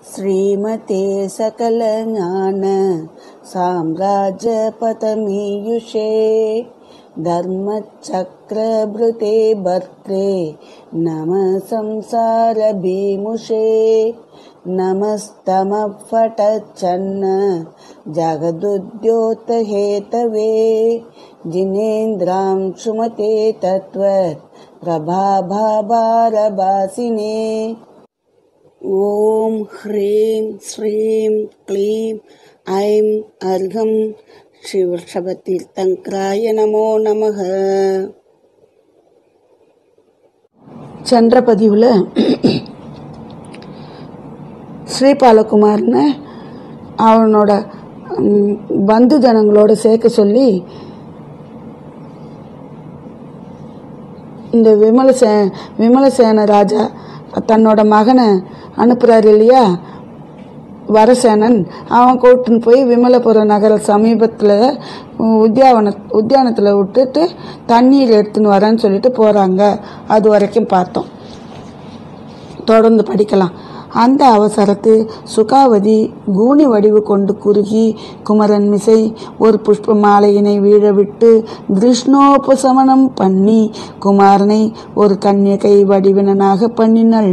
श्रीमते सकलज्ञान साम्राज्यपतमीयुषे धर्मचक्रभृते भर्त्रे नमः संसारभीमुषे नमस्तमःफटच्छन्न जगदुद्योतहेतवे जिनेन्द्रां सुमते तत्त्वत् प्रभाभारभासिने ॐ ह्रीं श्रीं क्लीं ऐं अर्घं शिवषभतीर्थङ्कराय नमो நமக சென்ற பதிவில் ஸ்ரீபாலகுமார்னு அவனோட ம், பந்து ஜனங்களோட சேர்க்க சொல்லி இந்த விமலசே விமலசேன ராஜா தன்னோட மகனை அனுப்புறாரு இல்லையா வரசேனன் அவன் கூட்டின்னு போய் விமலபுரம் நகர சமீபத்தில் உத்தியாவன உத்தியானத்தில் விட்டுட்டு தண்ணீர் எடுத்துன்னு வரேன்னு சொல்லிட்டு போகிறாங்க அது வரைக்கும் பார்த்தோம் தொடர்ந்து படிக்கலாம் அந்த அவசரத்து சுகாவதி கூனி வடிவு கொண்டு குறுகி குமரன் மிசை ஒரு புஷ்ப மாலையினை வீழவிட்டு கிருஷ்ணோபசமனம் பண்ணி குமாரனை ஒரு கன்யகை வடிவினனாக பண்ணினள்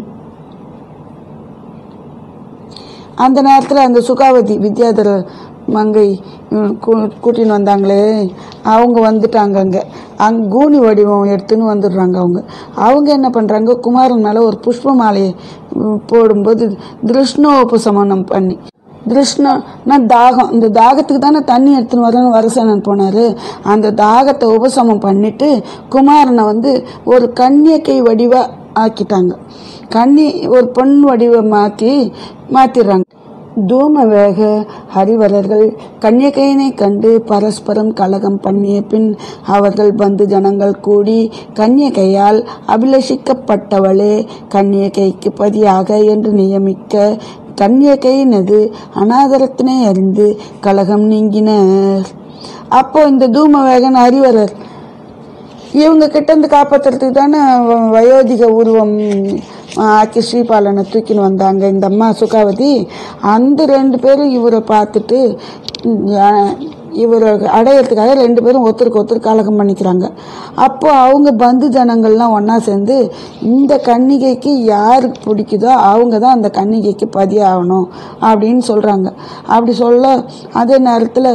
அந்த நேரத்தில் அந்த சுகாவதி வித்யாதர மங்கை ம், கூ- கூட்டின்னு வந்தாங்களே அவங்க வந்துட்டாங்க அங்கே அங் கூனி வடிவம் எடுத்துன்னு வந்துடுறாங்க அவங்க அவங்க என்ன பண்ணுறாங்க குமாரன் மேலே ஒரு புஷ்ப மாலையை ம், போடும்போது கிருஷ்ணோபசமனம் பண்ணி கிருஷ்ணனா தாகம் இந்த தாகத்துக்கு தானே தண்ணி எடுத்துன்னு வரேன்னு வரசேனன் போனார் அந்த தாகத்தை உபசமம் பண்ணிட்டு குமாரனை வந்து ஒரு கன்னியக்கை வடிவா ஆக்கிட்டாங்க கன்னி ஒரு பொன் வடிவமாக்கி மாத்திடுறாங்க தூம வேக ஹரிவரர்கள் கன்னியகையினை கண்டு பரஸ்பரம் கலகம் பண்ணிய பின் அவர்கள் பந்து ஜனங்கள் கூடி கன்னியகையால் அபிலஷிக்கப்பட்டவளே கன்னியகைக்கு பதியாக என்று நியமிக்க கன்னியகையினது அனாதரத்தினை அறிந்து கலகம் நீங்கினர் அப்போ இந்த தூமவேகன் ஹரிவரர் இவங்க கிட்ட இருந்து காப்பாத்துறதுக்கு தானே வ- வயோதிக உருவம் ஆ, ஆக்கி ஸ்ரீபாலனை தூக்கின்னு வந்தாங்க இந்த அம்மா சுகாவதி அந்த ரெண்டு பேரும் இவரை பார்த்துட்டு ம், யா- இவரை அடையிறதுக்காக ரெண்டு பேரும் ஒருத்தருக்கு ஒருத்தர் கலகம் பண்ணிக்கிறாங்க அப்போ அவங்க பந்து ஜனங்கள்லாம் ஒன்றா சேர்ந்து இந்த கன்னிகைக்கு யாருக்கு பிடிக்குதோ அவங்க தான் அந்த கன்னிகைக்கு பதியாகணும் அப்படின்னு சொல்கிறாங்க அப்படி சொல்ல அதே நேரத்தில்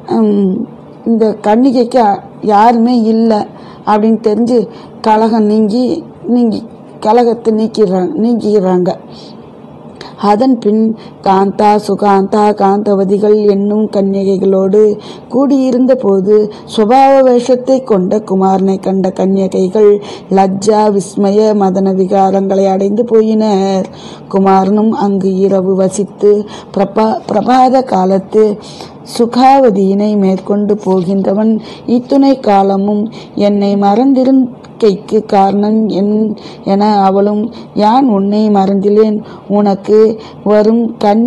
இந்த கன்னிகைக்கு யாருமே இல்லை அப்படின்னு தெரிஞ்சு கலகம் நீங்கி நீங்கி கலகத்தை நீக்கிறாங்க நீக்கிறாங்க அதன் பின் காந்தா சுகாந்தா காந்தவதிகள் என்னும் கன்னிகைகளோடு கூடியிருந்த போது சுபாவ வேஷத்தை கொண்ட குமாரனை கண்ட கன்னிகைகள் லஜ்ஜா விஸ்மய மதன விகாரங்களை அடைந்து போயினர் குமாரனும் அங்கு இரவு வசித்து பிரபா பிரபாத காலத்து சுகாவதியினை மேற்கொண்டு போகின்றவன் இத்துணை காலமும் என்னை மறந்திருக்கைக்கு காரணம் என் என அவளும் யான் உன்னை மறந்திலேன் உனக்கு வரும் கண்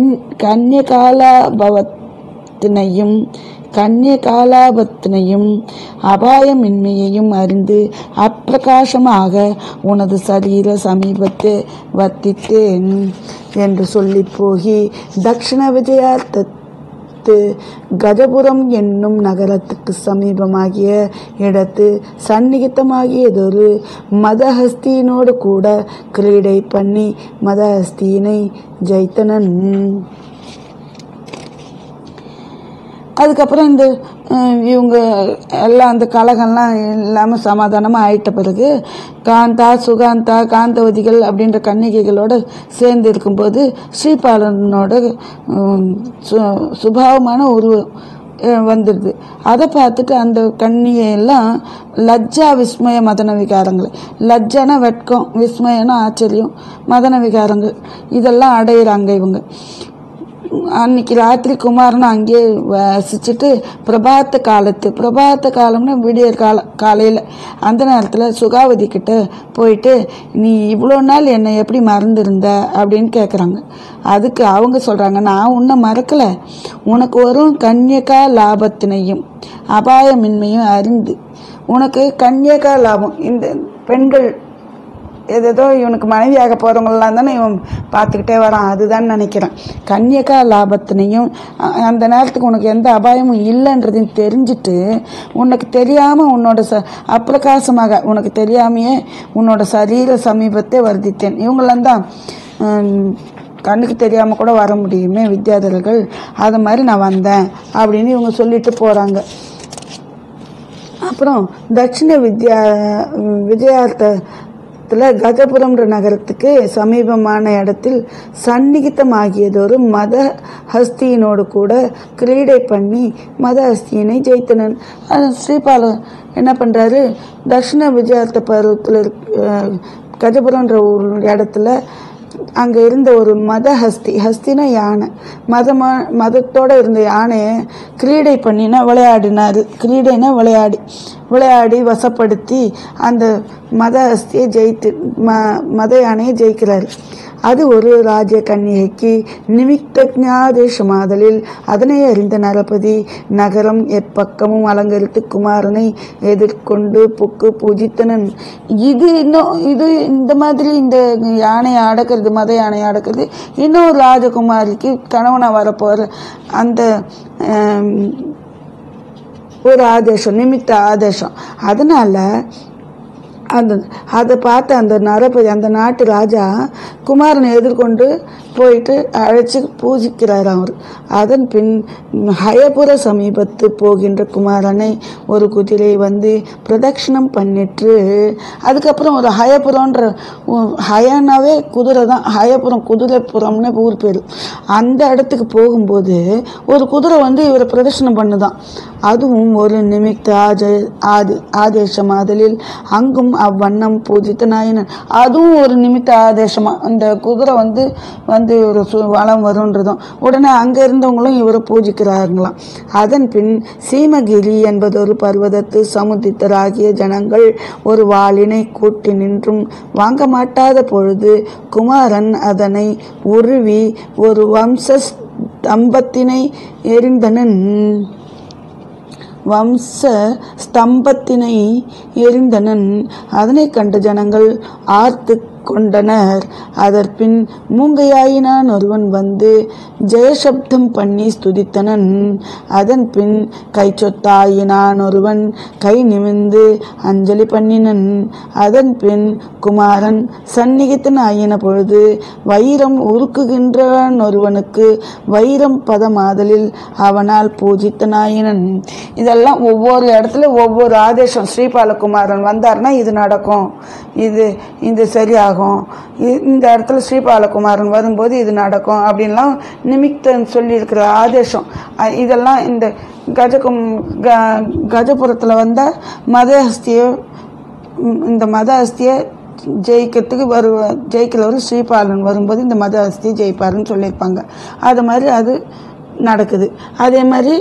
கன்யகாலாபவத்தினையும் கன்யகாலாபத்தினையும் அபாயமின்மையையும் அறிந்து அப்பிரகாசமாக உனது சரீர சமீபத்தை வர்த்தித்தேன் என்று சொல்லி போகி தக்ஷண விஜயார்த்த அடுத்து கஜபுரம் என்னும் நகரத்துக்கு சமீபமாகிய இடத்து சந்நிகித்தமாகியதொரு மதஹஸ்தியினோடு கூட கிரீடை பண்ணி மதஹஸ்தியினை ஜெயித்தனன் அதுக்கப்புறம் இந்த அஹ், இவங்க எல்லாம் அந்த கலகம்லாம் இல்லாமல் சமாதானமாக ஆயிட்ட பிறகு காந்தா சுகாந்தா காந்தவதிகள் அப்படின்ற கன்னிகைகளோட சேர்ந்து இருக்கும்போது ஸ்ரீபாலனோட உம், சு- சுபாவமான உருவம் அஹ், வந்துடுது அதை பார்த்துட்டு அந்த கன்னியெல்லாம் லஜ்ஜா விஸ்மய மதன விகாரங்கள் லஜ்ஜானா வெட்கம் விஸ்மயனா ஆச்சரியம் மதன விகாரங்கள் இதெல்லாம் அடையிறாங்க இவங்க அன்னைக்கு ராத்திரி குமாரன் அங்கேயே வசிச்சுட்டு பிரபாத்த காலத்து பிரபாத்த காலம்னா விடியற் கால காலையில் அந்த நேரத்தில் சுகாவதி கிட்ட போயிட்டு நீ இவ்வளோ நாள் என்னை எப்படி மறந்துருந்த அப்படின்னு கேட்குறாங்க அதுக்கு அவங்க சொல்கிறாங்க நான் உன்னை மறக்கலை உனக்கு வரும் கன்யகா லாபத்தினையும் அபாயமின்மையும் அறிந்து உனக்கு கன்யகா லாபம் இந்த பெண்கள் ஏதேதோ இவனுக்கு மனைவியாக போகிறவங்களெலாம் தானே இவன் பார்த்துக்கிட்டே வரான் அதுதான் நினைக்கிறேன் கன்னியகா லாபத்தினையும் அ- அந்த நேரத்துக்கு உனக்கு எந்த அபாயமும் இல்லைன்றதையும் தெரிஞ்சுட்டு உனக்கு தெரியாமல் உன்னோட ச அப்பிரகாசமாக உனக்கு தெரியாமையே உன்னோட சரீர சமீபத்தை வர்த்தித்தேன் இவங்களாம் தான் ஹம், கண்ணுக்கு தெரியாமல் கூட வர முடியுமே வித்யாதரர்கள் அது மாதிரி நான் வந்தேன் அப்படின்னு இவங்க சொல்லிட்டு போகிறாங்க அப்புறம் தட்சிண வித்யா விஜயார்த்தத்தில் கஜபுரம்ன்ற நகரத்துக்கு சமீபமான இடத்தில் சந்நிகிதமாகியதொரு மத ஹஸ்தியினோடு கூட கிரீடை பண்ணி மத ஹஸ்தியினை ஜெயித்தனன் அது ஸ்ரீபால என்ன பண்ணுறாரு தட்சிண விஜயார்த்த பருவத்தில் கஜபுரம்ன்ற ஒரு இடத்துல அங்கே இருந்த ஒரு மத ஹஸ்தி ஹஸ்தினா யானை மதமா மதத்தோட இருந்த யானையை கிரீடை பண்ணினா விளையாடினார் கிரீடைனா விளையாடி விளையாடி வசப்படுத்தி அந்த மத ஹஸ்தியை ஜெயித்து ம மத யானையை ஜெயிக்கிறாரு அது ஒரு ராஜ்ய கன்னிகைக்கு நிமித்த ஞாதேசமாதலில் அதனை அறிந்த நரபதி நகரம் எப்பக்கமும் அலங்கரித்து குமாரனை எதிர்கொண்டு புக்கு பூஜித்தனன் இது இன்னும் இது இந்த மாதிரி இந்த யானையை அடக்கிறது மத யானையை அடக்கிறது இன்னொரு ராஜகுமாரிக்கு கணவனாக வரப்போகிற அந்த ஆம், ஒரு ஆதேசம் நிமித்த ஆதேசம் அதனால அந்த அதை பார்த்த அந்த நரபதி அந்த நாட்டு ராஜா குமாரனை எதிர்கொண்டு போயிட்டு அழைச்சி பூஜிக்கிறார் அவர் அதன் பின் ஹயபுர சமீபத்து போகின்ற குமாரனை ஒரு குதிரை வந்து பிரதட்சணம் பண்ணிட்டு அதுக்கப்புறம் ஒரு ஹயபுரம்ன்ற ஊ- ஹயனாவே குதிரை தான் ஹயபுரம் குதிரைப்புறம்னு ஊர் பேர் அந்த இடத்துக்கு போகும்போது ஒரு குதிரை வந்து இவரை பிரதட்சணம் பண்ணுதான் அதுவும் ஒரு நிமித்த ஆஜ ஆதி ஆதேசம் ஆதலில் அங்கும் அவ்வண்ணம் பூஜித்த நாயனன் அதுவும் ஒரு நிமித்த ஆதேசமா அந்த குதிரை வந்து வந்து ஒரு சு வளம் வருன்றதும் உடனே அங்கே இருந்தவங்களும் இவரை பூஜிக்கிறாங்களாம் அதன் பின் சீமகிரி என்பதொரு பர்வதத்து சமுதித்தராகிய ஜனங்கள் ஒரு வாளினை கூட்டி நின்றும் வாங்க மாட்டாத பொழுது குமாரன் அதனை உருவி ஒரு வம்ச ஸ்தம்பத்தினை எரிந்தனன் வம்ச ஸ்தம்பத்தினை எரிந்தனன் அதனை கண்ட ஜனங்கள் ஆர்த்து கொண்டனர் அதற்பின் மூங்கையாயினான் ஒருவன் வந்து ஜெயசப்தம் பண்ணி ஸ்துதித்தனன் அதன் பின் கைச்சொத்தாயினான் ஒருவன் கை நிமிர்ந்து அஞ்சலி பண்ணினன் அதன் பின் குமாரன் சந்நிகித்தன் ஆயின பொழுது வைரம் உருக்குகின்றவன் ஒருவனுக்கு வைரம் பதமாதலில் அவனால் பூஜித்தனாயினன் இதெல்லாம் ஒவ்வொரு இடத்துல ஒவ்வொரு ஆதேசம் ஸ்ரீபாலகுமாரன் வந்தார்னா இது நடக்கும் இது இது சரியாகும் இ- இந்த இடத்துல ஸ்ரீபாலகுமாரன் வரும்போது இது நடக்கும் அப்படின்லாம் நிமித்தம் சொல்லியிருக்கிற ஆதேசம் அ- இதெல்லாம் இந்த கஜகும் க கஜபுரத்தில் வந்தால் மதஹஸ்தியை ம், இந்த மத அஸ்தியை ஜெயிக்கிறதுக்கு வருவ ஜெயிக்கிறவர் ஸ்ரீபாலன் வரும்போது இந்த மத அஸ்தியை ஜெயிப்பாருன்னு சொல்லியிருப்பாங்க அது மாதிரி அது நடக்குது அதே மாதிரி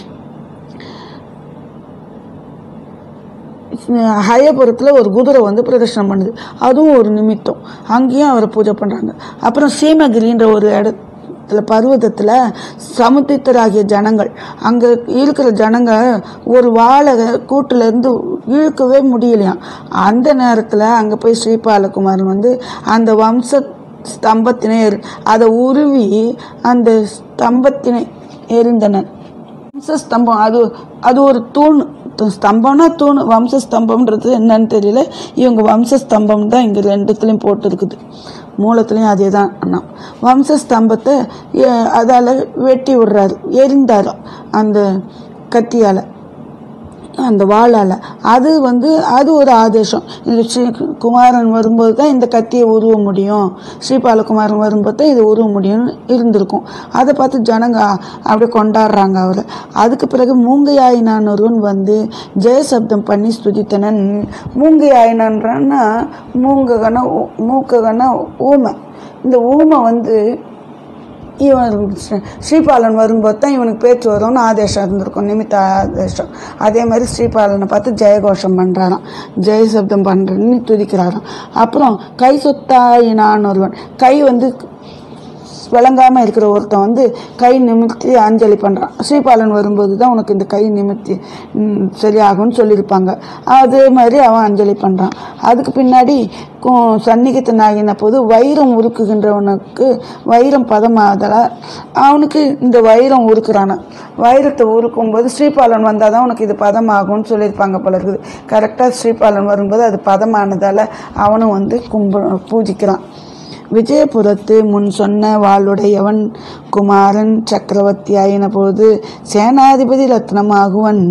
ஹயபுரத்தில் ஒரு குதிரை வந்து பிரதர்ஷனம் பண்ணுது அதுவும் ஒரு நிமித்தம் அங்கேயும் அவரை பூஜை பண்ணுறாங்க அப்புறம் சீமகிரின்ற ஒரு இடத்துல பர்வதத்தில் சமுத்தித்தராகிய ஜனங்கள் அங்கே இருக்கிற ஜனங்க ஒரு வாழை கூட்டிலேருந்து இழுக்கவே முடியலையாம் அந்த நேரத்தில் அங்கே போய் ஸ்ரீபாலகுமாரன் வந்து அந்த வம்ச ஸ்தம்பத்தினை எரி- அதை உருவி அந்த ஸ்தம்பத்தினை எரிந்தனர் வம்ச ஸ்தம்பம் அது அது ஒரு தூண் து- ஸ்தம்பம்னா தூண் வம்ச ஸ்தம்பம்ன்றது என்னன்னு தெரியல இவங்க வம்ச ஸ்தம்பம் தான் இங்கே ரெண்டுத்துலேயும் போட்டு இருக்குது மூலத்துலேயும் அதே தான் அண்ணா வம்ச ஸ்தம்பத்தை அதால் வெட்டி விடுறாரு எரிந்தார் அந்த கத்தியால் அந்த வாளால் அது வந்து அது ஒரு ஆதேசம் இந்த ஸ்ரீ குமாரன் வரும்போது தான் இந்த கத்தியை உருவ முடியும் ஸ்ரீபாலகுமாரன் வரும்போது தான் இது உருவ முடியும்னு இருந்திருக்கும் அதை பார்த்து ஜனங்க அப்படியே கொண்டாடுறாங்க அவரை அதுக்கு பிறகு மூங்கையாயினான் ஒருவன் வந்து ஜெயசப்தம் பண்ணி ஸ்துதித்தனன் மூங்கையாயினான்றன்னா மூங்ககன மூக்ககன ஊமை இந்த ஊமை வந்து இவன் ஸ்ரீ- ஸ்ரீபாலன் வரும்போது தான் இவனுக்கு பேச்சு வரும்னு ஆதேசம் இருந்திருக்கும் நிமித்த ஆதேசம் அதே மாதிரி ஸ்ரீபாலனை பார்த்து ஜெயகோஷம் பண்ணுறாராம் ஜெயசப்தம் பண்ணுறேன்னு துதிக்கிறாராம் அப்புறம் கை சொத்தாயினான் ஒருவன் கை வந்து விளங்காமல் இருக்கிற ஒருத்தன் வந்து கை நிமிர்த்தி அஞ்சலி பண்ணுறான் ஸ்ரீபாலன் வரும்போது தான் உனக்கு இந்த கை நிமிர்த்தி ம், சரியாகும்னு சொல்லியிருப்பாங்க அதே மாதிரி அவன் அஞ்சலி பண்ணுறான் அதுக்கு பின்னாடி கு- சந்நிகிதன் ஆகின போது வைரம் உருக்குகின்றவனுக்கு வைரம் பதமாதலா அவனுக்கு இந்த வைரம் உருக்குறான வைரத்தை உருக்கும்போது ஸ்ரீபாலன் வந்தால் தான் உனக்கு இது பதமாகும்னு சொல்லியிருப்பாங்க போல இருக்குது கரெக்டாக ஸ்ரீபாலன் வரும்போது அது பதமானதால் அவனும் வந்து கும்ப பூஜிக்கிறான் விஜயபுரத்து முன் சொன்ன வாளுடையவன் குமாரன் சக்கரவர்த்தி ஆயின போது சேனாதிபதி ரத்னமாகுவன்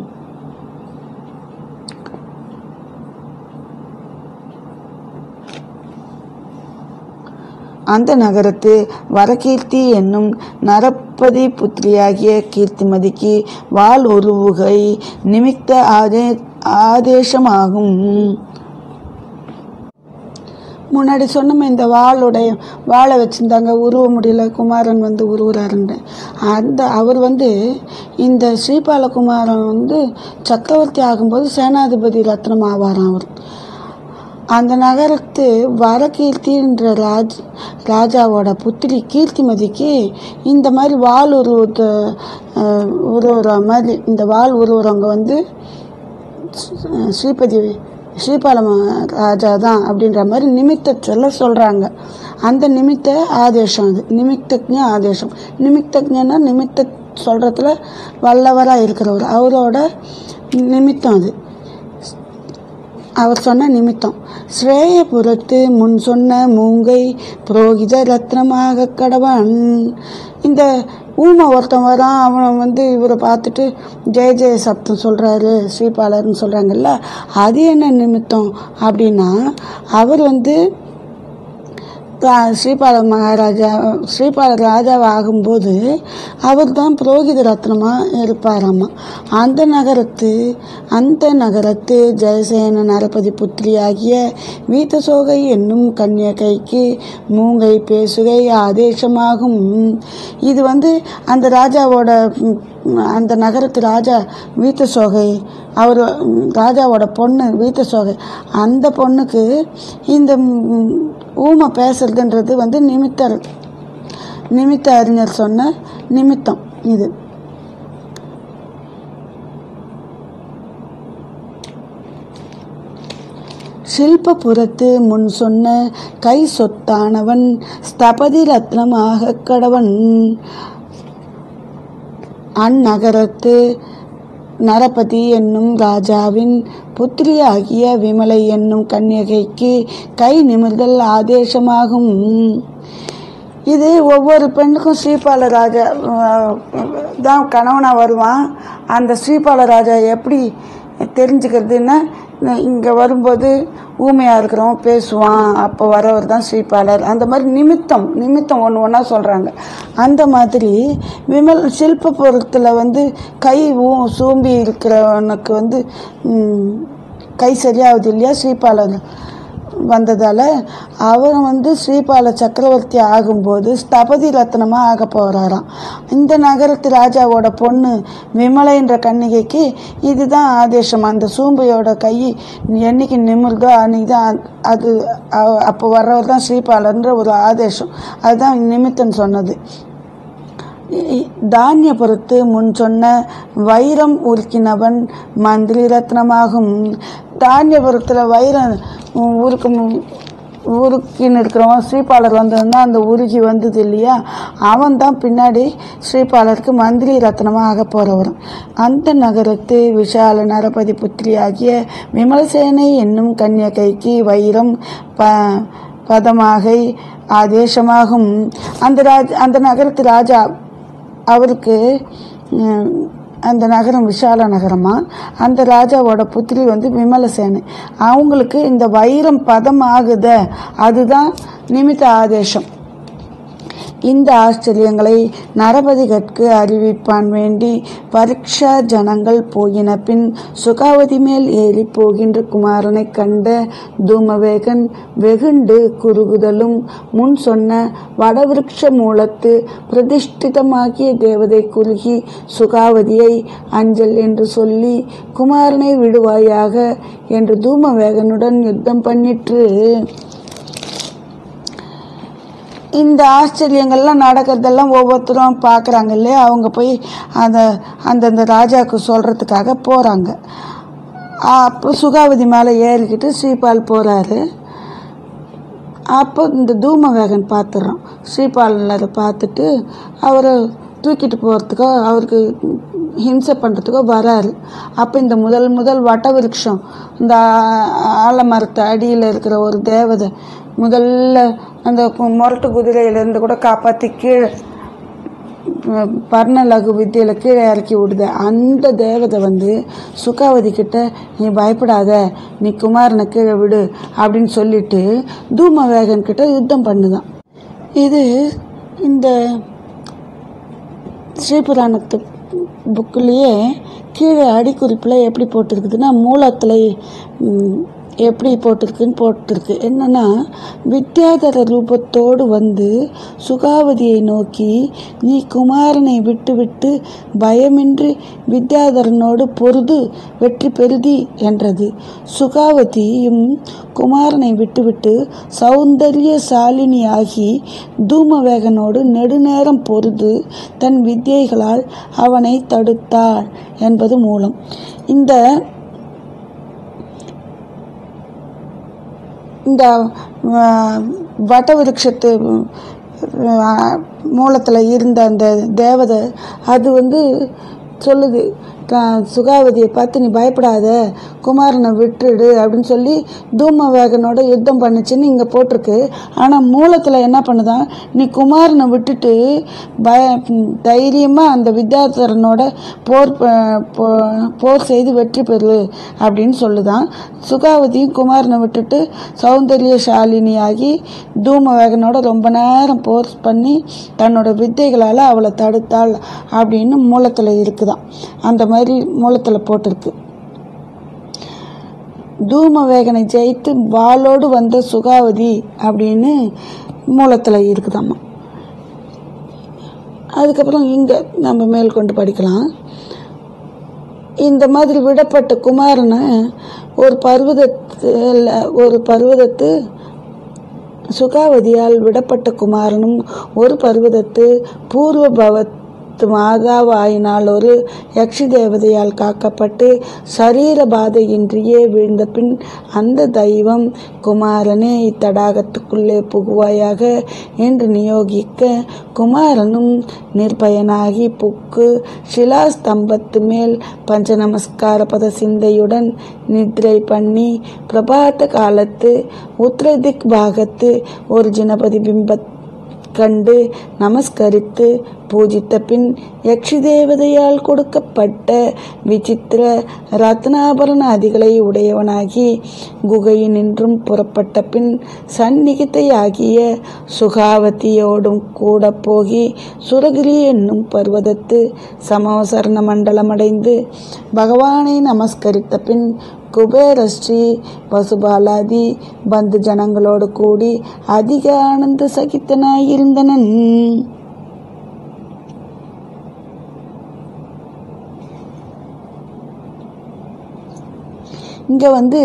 அந்த நகரத்து வரகீர்த்தி என்னும் நரப்பதி புத்திரியாகிய கீர்த்திமதிக்கு வாள் உருவுகை நிமித்த ஆதே ஆதேசமாகும் முன்னாடி சொன்னோமே இந்த வாளுடைய வாளை வச்சுருந்தாங்க உருவ முடியல குமாரன் வந்து உருவுறாருன்னு அந்த அவர் வந்து இந்த ஸ்ரீபாலகுமாரன் வந்து சக்கரவர்த்தி ஆகும்போது சேனாதிபதி ரத்னம் ஆவாராம் அவர் அந்த நகரத்து வரகீர்த்தின்ற ராஜ் ராஜாவோட புத்திரி கீர்த்திமதிக்கு இந்த மாதிரி வால் உருவத்தை அஹ், உருவுற மாதிரி இந்த வால் உருவுறவங்க வந்து ஸ்ரீ- ஸ்ரீபதி ஸ்ரீபாலம் ராஜா தான் அப்படின்ற மாதிரி நிமித்த சொல்ல சொல்கிறாங்க அந்த நிமித்த ஆதேசம் அது நிமித்தஜ ஆதேசம் நிமித்தஜன்னா நிமித்த சொல்கிறதுல வல்லவராக இருக்கிறவர் அவரோட நிமித்தம் அது அவர் சொன்ன நிமித்தம் ஸ்ரேயபுரத்து முன் சொன்ன மூங்கை புரோகித ரத்னமாக கடவன் இந்த ஊமை ஒருத்தன் வரான் அவன் வந்து இவரை பார்த்துட்டு ஜெய ஜெய சப்தம் சொல்கிறாரு ஸ்ரீபாலர்னு சொல்கிறாங்கல்ல அது என்ன நிமித்தம் அப்படின்னா அவர் வந்து ரா- ஸ்ரீபால மகாராஜா ஸ்ரீபால ராஜாவா ஆகும்போது அவர் தான் புரோகித ரத்னமாக இருப்பாராமா அந்த நகரத்து அந்த நகரத்து ஜெயசேன நரபதி புத்திரி ஆகிய வீத்தசோகை என்னும் கன்னியகைக்கு மூங்கை பேசுகை ஆதேசமாகும் இது வந்து அந்த ராஜாவோட ம், அந்த நகரத்து ராஜா வீத்தசோகை அவர் ம், ராஜாவோட பொண்ணு வீத்தசோகை அந்த பொண்ணுக்கு இந்த ம், ஊமை பேசுறதுன்றது வந்து நிமித்தர் நிமித்த அறிஞர் சொன்ன நிமித்தம் இது சில்பபுரத்து முன் சொன்ன கை சொத்தானவன் ஸ்தபதி ரத்னமாக கடவன் அந்நகரத்து நரபதி என்னும் ராஜாவின் புத்திரியாகிய விமலை என்னும் கன்னியகைக்கு கை நிமிர்தல் ஆதேசமாகும் இது ஒவ்வொரு பெண்ணுக்கும் ஸ்ரீபால ராஜா அஹ், தான் கணவனாக வருவான் அந்த ஸ்ரீபால ராஜா எப்படி தெரிஞ்சுக்கிறதுன்னா இங்கே வரும்போது ஊமையாக இருக்கிறவன் பேசுவான் அப்போ வரவர் தான் ஸ்ரீபாலர் அந்த மாதிரி நிமித்தம் நிமித்தம் ஒன்று ஒன்றா சொல்கிறாங்க அந்த மாதிரி விமல் சில்பபுரத்தில் வந்து கை ஊ சூம்பி இருக்கிறவனுக்கு வந்து ம், கை சரியாகுது இல்லையா ஸ்ரீபாலர் வந்ததால் அவர் வந்து ஸ்ரீபால சக்கரவர்த்தி ஆகும்போது ஸ்தபதி ரத்னமாக ஆக போகிறாராம் இந்த நகரத்து ராஜாவோட பொண்ணு விமலைன்ற கன்னிகைக்கு இதுதான் ஆதேசம் அந்த சூம்பையோட கை என்னைக்கு நிமிர்தோ அன்னைக்கு தான் அது அ- அப்போ வர்றவர் தான் ஸ்ரீபாலன்ற ஒரு ஆதேசம் அதுதான் நிமித்தம் சொன்னது இ- தானியபுரத்து முன் சொன்ன வைரம் உருக்கினவன் மந்திரி ரத்னமாகும் தானியபுரத்தில் வைரம் உ- உருக்கும் உருக்கின்னு இருக்கிறவன் ஸ்ரீபாலர் வந்ததுன்னா அந்த உருகி வந்தது இல்லையா அவன் தான் பின்னாடி ஸ்ரீபாலருக்கு மந்திரி ரத்னமாக ஆக போகிறவரும் அந்த நகரத்து விஷால நரபதி புத்திரி ஆகிய விமலசேனை என்னும் கன்னியகைக்கு வைரம் ப பதமாகை ஆதேசமாகும் அந்த ராஜ் அந்த நகரத்து ராஜா அவருக்கு ம், அந்த நகரம் விஷால நகரமா அந்த ராஜாவோட புத்திரி வந்து விமலசேனை அவங்களுக்கு இந்த வைரம் பதம் ஆகுத அதுதான் நிமித்த ஆதேசம் இந்த ஆச்சரியங்களை நரபதிகட்கு அறிவிப்பான் வேண்டி பரீட்சா ஜனங்கள் போயின பின் சுகாவதி மேல் ஏறி போகின்ற குமாரனைக் கண்ட தூமவேகன் வெகுண்டு குறுகுதலும் முன் சொன்ன வடவிருட்ச மூலத்து பிரதிஷ்டிதமாகிய தேவதை குறுகி சுகாவதியை அஞ்சல் என்று சொல்லி குமாரனை விடுவாயாக என்று தூமவேகனுடன் யுத்தம் பண்ணிற்று இந்த ஆச்சரியங்கள்லாம் நடக்கிறதெல்லாம் ஒவ்வொருத்தரும் பார்க்குறாங்க இல்லையா அவங்க போய் அந்த அந்தந்த ராஜாவுக்கு சொல்கிறதுக்காக போகிறாங்க அப்போ சுகாவதி மேலே ஏறிக்கிட்டு ஸ்ரீபால் போகிறாரு அப்போ இந்த தூமவேகன் பார்த்துடுறோம் ஸ்ரீபாலன் அதை பார்த்துட்டு அவரை தூக்கிட்டு போகிறதுக்கோ அவருக்கு ஹிம்சை பண்ணுறதுக்கோ வராரு அப்போ இந்த முதல் முதல் வட்ட விருட்சம் இந்த ஆ- ஆலமரத்து அடியில் இருக்கிற ஒரு தேவதை முதல்ல அந்த கு- முரட்டு குதிரையிலேருந்து கூட காப்பாற்றி கீழே உம், பர்ண லகு வித்தியில் கீழே இறக்கி விடுத அந்த தேவதை வந்து சுகாவதி கிட்ட நீ பயப்படாத நீ குமாரனை கீழே விடு அப்படின்னு சொல்லிட்டு தூமவேகன் கிட்ட யுத்தம் பண்ணுதான் இது இந்த ஸ்ரீபுராணத்து புக்குலேயே கீழே அடிக்குறிப்பில் எப்படி போட்டிருக்குதுன்னா மூலத்தில் ம், எப்படி போட்டிருக்குன்னு போட்டிருக்கு என்னன்னா வித்யாதர ரூபத்தோடு வந்து சுகாவதியை நோக்கி நீ குமாரனை விட்டுவிட்டு பயமின்றி வித்யாதரனோடு பொருது வெற்றி பெறுதி என்றது சுகாவதியும் குமாரனை விட்டுவிட்டு சௌந்தரியசாலினியாகி தூமவேகனோடு நெடுநேரம் பொருது தன் வித்யைகளால் அவனை தடுத்தாள் என்பது மூலம் இந்த இந்த அஹ், வட விருட்சத்து மூலத்தில் இருந்த அந்த தேவதை அது வந்து சொல்லுது த- சுகாவதியை பார்த்து நீ பயப்படாத குமாரனை விட்டுடு அப்படின்னு சொல்லி தூமவேகனோட யுத்தம் பண்ணுச்சுன்னு இங்கே போட்டிருக்கு ஆனால் மூலத்தில் என்ன பண்ணுதான் நீ குமாரனை விட்டுட்டு பய தைரியமாக அந்த வித்யாதரனோட போர் ப- போ- போர் செய்து வெற்றி பெறு அப்படின்னு சொல்லுதான் சுகாவதியும் குமாரனை விட்டுட்டு சௌந்தரியசாலினியாகி தூமவேகனோட ரொம்ப நேரம் போர் பண்ணி தன்னோட வித்தைகளால் அவளை தடுத்தாள் அப்படின்னு மூலத்தில் இருக்குதாம் அந்த மாதிரி மூலத்தில் போட்டிருக்கு தூமவேகனை ஜெயித்து வாளோடு வந்த சுகாவதி அப்படின்னு மூலத்தில் இருக்குதாம்மா அதுக்கப்புறம் இங்கே நம்ம மேற்கொண்டு படிக்கலாம் இந்த மாதிரி விடப்பட்ட குமாரனை ஒரு பர்வதத்தில் ஒரு பர்வதத்து சுகாவதியால் விடப்பட்ட குமாரனும் ஒரு பர்வதத்து பூர்வ பவத் மாதாவாயினால் ஒரு யக்ஷி தேவதையால் காக்கப்பட்டு சரீர பாதையின்றியே வீழ்ந்த பின் அந்த தெய்வம் குமாரனே இத்தடாகத்துக்குள்ளே புகுவாயாக என்று நியோகிக்க குமாரனும் நிர்பயனாகி புக்கு சிலாஸ்தம்பத்து மேல் பஞ்ச நமஸ்கார பத சிந்தையுடன் நித்ரை பண்ணி பிரபாத காலத்து உத்திரதிக் பாகத்து ஒரு ஜனபதி பிம்பத் கண்டு நமஸ்கரித்து பூஜித்த பின் யக்ஷி தேவதையால் கொடுக்கப்பட்ட விசித்திர ரத்னாபரண அதிகளை உடையவனாகி குகையினின்றும் புறப்பட்ட பின் சந்நிகிதையாகிய சுகாவதியோடும் கூட போகி சுரகிரி என்னும் பர்வதத்து சமவசரண மண்டலமடைந்து பகவானை நமஸ்கரித்த பின் குபேரஸ்ரீ வசுபாலாதி பந்து ஜனங்களோடு கூடி அதிக ஆனந்த சகித்தனாயிருந்தனன் இங்க வந்து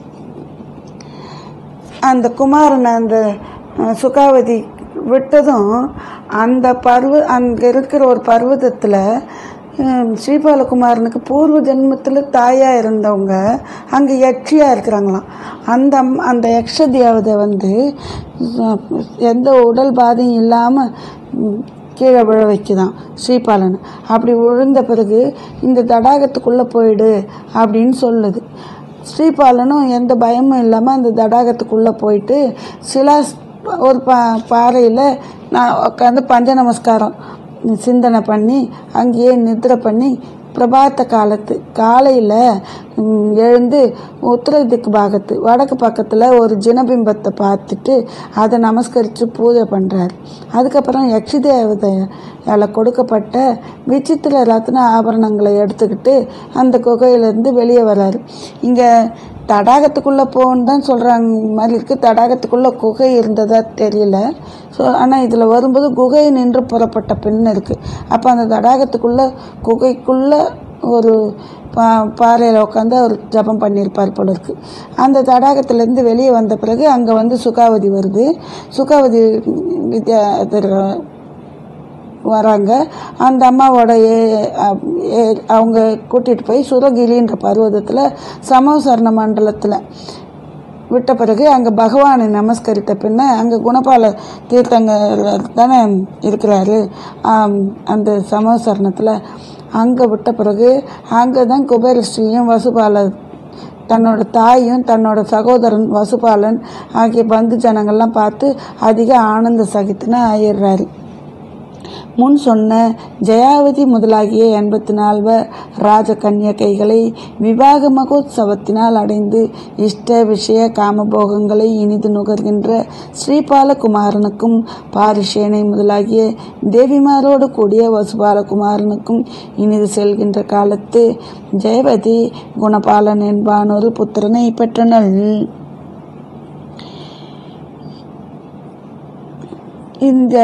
அந்த குமாரன் அந்த அஹ், சுகாவதி விட்டதும் அந்த பர்வ அங்கே இருக்கிற ஒரு பர்வதத்தில் ஸ்ரீபாலகுமாரனுக்கு பூர்வ ஜென்மத்தில் தாயாக இருந்தவங்க அங்கே யக்ஷியாக இருக்கிறாங்களாம் அந்த அம்- அந்த யக்ஷ தேவதை வந்து அஹ், எந்த உடல் பாதையும் இல்லாமல் கீழே விழ வைக்குதான் ஸ்ரீபாலனை அப்படி விழுந்த பிறகு இந்த தடாகத்துக்குள்ளே போயிடு அப்படின்னு சொல்லுது ஸ்ரீபாலனும் எந்த பயமும் இல்லாமல் அந்த தடாகத்துக்குள்ளே போயிட்டு சிலா ஒரு பா பாறையில் நான் உட்காந்து பஞ்ச நமஸ்காரம் சிந்தனை பண்ணி அங்கேயே நித்ரை பண்ணி பிரபாத்த காலத்து காலையில் எழுந்து உத்தர திக்கு பாகத்து வடக்கு பக்கத்தில் ஒரு ஜினபிம்பத்தை பார்த்துட்டு அதை நமஸ்கரித்து பூஜை பண்ணுறாரு அதுக்கப்புறம் யக்ஷி தேவதையால் கொடுக்கப்பட்ட விசித்திர ரத்ன ஆபரணங்களை எடுத்துக்கிட்டு அந்த குகையிலேருந்து வெளியே வர்றாரு இங்கே தடாகத்துக்குள்ளே போகணுன்னு தான் சொல்கிறாங்க மாதிரி இருக்குது தடாகத்துக்குள்ளே குகை இருந்ததா தெரியல ஸோ ஆனால் இதில் வரும்போது குகை நின்று புறப்பட்ட பெண் இருக்குது அப்போ அந்த தடாகத்துக்குள்ளே குகைக்குள்ளே ஒரு பா பாறையில் உட்காந்து அவர் ஜபம் பண்ணியிருப்பார் போல இருக்கு அந்த தடாகத்திலேருந்து வெளியே வந்த பிறகு அங்கே வந்து சுகாவதி வருது சுகாவதி வித்யாதர் வராங்க அந்த அம்மாவோட ஏ- அ- ஏ- அவங்க கூட்டிகிட்டு போய் சுரகிரின்ற பர்வதத்தில் சமோசரண மண்டலத்தில் விட்ட பிறகு அங்கே பகவானை நமஸ்கரித்த பின்ன அங்கே குணபால தீர்த்தங்கர் தானே இருக்கிறாரு ஆம், அந்த சமோசரணத்தில் அங்கே விட்ட பிறகு அங்கே தான் குபேரஸ்ரீயும் வசுபால தன்னோட தாயும் தன்னோட சகோதரன் வசுபாலன் ஆகிய பந்து ஜனங்கள்லாம் பார்த்து அதிக ஆனந்த சகித்துன்னு ஆயிடுறாரு முன் சொன்ன ஜெயாவதி முதலாகிய எண்பத்தி நால்வர் ராஜ கன்யகைகளை விவாக மகோத்சவத்தினால் அடைந்து இஷ்ட விஷய காமபோகங்களை இனிது நுகர்கின்ற ஸ்ரீபாலகுமாரனுக்கும் பாரிஷேனை முதலாகிய தேவிமாரோடு கூடிய வசுபாலகுமாரனுக்கும் இனிது செல்கின்ற காலத்து ஜெயவதி குணபாலன் என்பானொரு புத்திரனை பெற்றனள் இந்த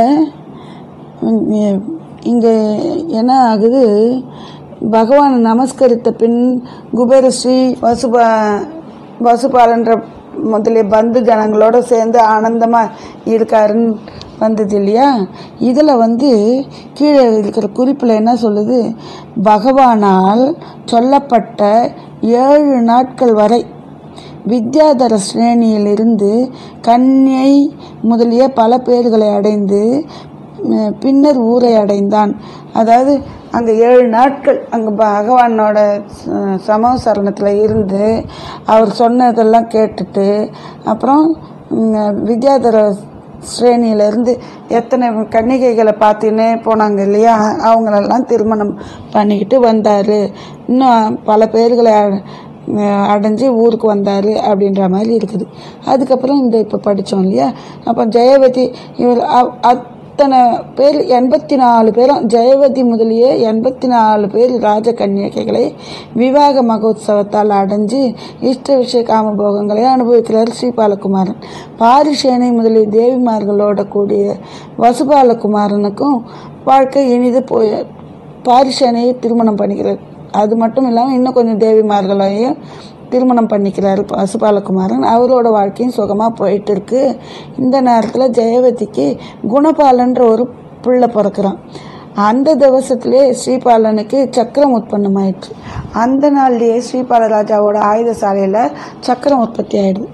இங்கே என்ன ஆகுது பகவான் நமஸ்கரித்த பின் குபேரஸ்ரீ வசுபா வசுபாலன்ற முதலிய பந்து ஜனங்களோட சேர்ந்து ஆனந்தமாக இருக்காருன்னு வந்தது இல்லையா இதில் வந்து கீழே இருக்கிற குறிப்பில் என்ன சொல்லுது பகவானால் சொல்லப்பட்ட ஏழு நாட்கள் வரை வித்யாதர ஸ்ரேணியிலிருந்து கன்யை முதலிய பல பேர்களை அடைந்து உம், பின்னர் ஊரை அடைந்தான் அதாவது அங்கே ஏழு நாட்கள் அங்கே பகவானோட ச- சமோசரணத்தில் இருந்து அவர் சொன்னதெல்லாம் கேட்டுட்டு அப்புறம் உம், வித்யாதர ஸ்ரேணியிலேருந்து எத்தனை கன்னிகைகளை பார்த்துன்னே போனாங்க இல்லையா அவங்களெல்லாம் திருமணம் பண்ணிக்கிட்டு வந்தார் இன்னும் பல பேர்களை அ- அஹ் அடைஞ்சு ஊருக்கு வந்தார் அப்படின்ற மாதிரி இருக்குது அதுக்கப்புறம் இந்த இப்போ படித்தோம் இல்லையா அப்போ ஜெயவதி இவர் அவ்- அத்தனை பேர் எண்பத்தி நாலு பேரும் ஜெயவதி முதலிய எண்பத்தி நாலு பேர் ராஜ கன்னியகைகளை விவாக மகோத்சவத்தால் அடைஞ்சு இஷ்ட விஷய காமபோகங்களை அனுபவிக்கிறார் ஸ்ரீபாலகுமாரன் பாரிஷேனை முதலிய தேவிமார்களோட கூடிய வசுபாலகுமாரனுக்கும் வாழ்க்கை இனிது போய் பாரிஷேனையை திருமணம் பண்ணிக்கிறார் அது மட்டும் இல்லாமல் இன்னும் கொஞ்சம் தேவிமார்களையும் திருமணம் பண்ணிக்கிறார் பசுபாலகுமாரன் அவரோட வாழ்க்கையும் சுகமாக போயிட்டு இருக்கு இந்த நேரத்தில் ஜெயவதிக்கு குணபாலன்ற ஒரு பிள்ளை பிறக்கிறான் அந்த திவசத்திலே ஸ்ரீபாலனுக்கு சக்கரம் உற்பத்தமாயிற்று அந்த நாள்லயே ஸ்ரீபால ராஜாவோட ஆயுத சாலையில் சக்கரம் உற்பத்தி ஆயிடுது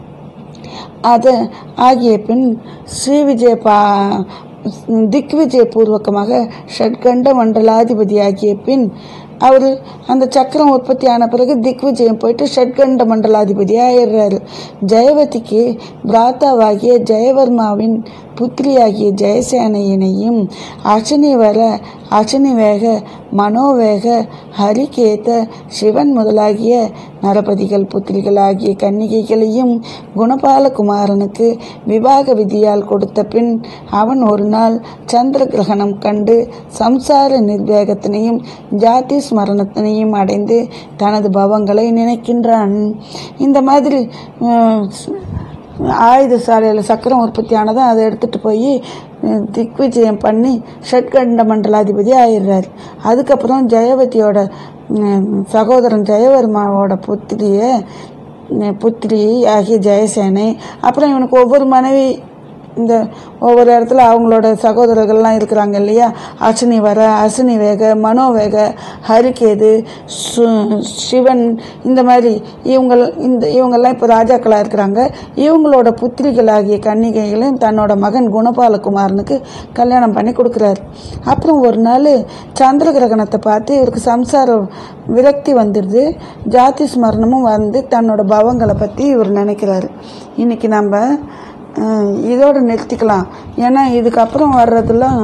அது ஆகிய பின் ஸ்ரீவிஜய பா திக்விஜய பூர்வகமாக ஷட்கண்ட மண்டலாதிபதி ஆகிய பின் அவர் அந்த சக்கரம் உற்பத்தி ஆன பிறகு திக்விஜயம் போயிட்டு ஷட்கண்ட மண்டலாதிபதியாக ஆயிடுறாரு ஜெயவதிக்கு பிராத்தாவாகிய ஜெயவர்மாவின் புத்திரியாகிய ஜெயசேனையினையும் அசனி வர அசனி வேக மனோவேக ஹரிகேத சிவன் முதலாகிய நரபதிகள் புத்திரிகளாகிய கன்னிகைகளையும் குணபால குமாரனுக்கு விவாக விதியால் கொடுத்த பின் அவன் ஒரு நாள் சந்திர கிரகணம் கண்டு சம்சார நிர்வேகத்தினையும் ஜாதி ஸ்மரணத்தினையும் அடைந்து தனது பவங்களை நினைக்கின்றான் இந்த மாதிரி உம், ஆயுத சாலையில் சக்கரம் உற்பத்தி ஆனதும் அதை எடுத்துகிட்டு போய் திக்விஜயம் பண்ணி ஷட்கண்ட மண்டலாதிபதி ஆயிடுறாரு அதுக்கப்புறம் ஜெயவதியோட உம், சகோதரன் ஜெயவர்மாவோட புத்திரியை உம், புத்திரி ஆகிய ஜெயசேனை அப்புறம் இவனுக்கு ஒவ்வொரு மனைவி இந்த ஒவ்வொரு இடத்துல அவங்களோட சகோதரர்கள்லாம் இருக்கிறாங்க இல்லையா அஸ்வினி வர அஸ்வினி வேக மனோவேக ஹரிகேது சு- சிவன் இந்த மாதிரி இவங்க இந்த இவங்கெல்லாம் இப்போ ராஜாக்களாக இருக்கிறாங்க இவங்களோட புத்திரிகளாகிய கன்னிகைகளையும் தன்னோட மகன் குணபாலகுமாரனுக்கு கல்யாணம் பண்ணி கொடுக்குறாரு அப்புறம் ஒரு நாள் சந்திர கிரகணத்தை பார்த்து இவருக்கு சம்சார விரக்தி வந்துடுது ஜாதி ஸ்மரணமும் வந்து தன்னோட பவங்களை பற்றி இவர் நினைக்கிறாரு இன்னைக்கு நம்ம அஹ், இதோட நிறுத்திக்கலாம் ஏன்னா இதுக்கப்புறம் வர்றதெல்லாம்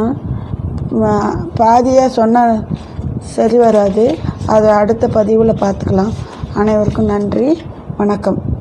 பாதியாக சொன்னால் சரி வராது அதை அடுத்த பதிவில் பார்த்துக்கலாம் அனைவருக்கும் நன்றி வணக்கம்